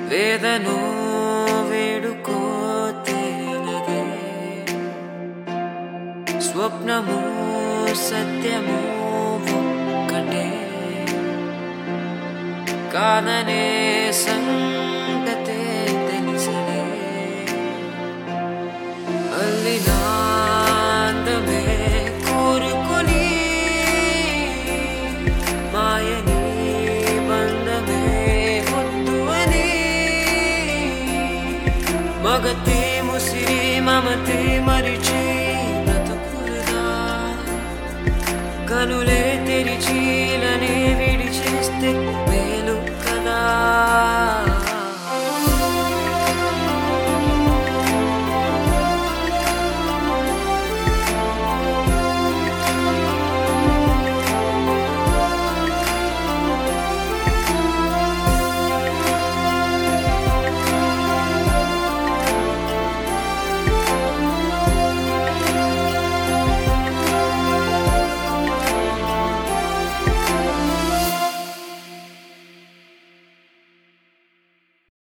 వేదను వేడుకోతేనదే స్వప్నము సత్యము ఒక్కటే కాదనే సంగతే తెలిసలే అల్లినాందమే కోరుకొని మాయని బంధమే వద్దు అని మగతే ముసిరి మమతే మరిచి బ్రతుకుదా కనులే తెరిచీలనే విడిచేస్తే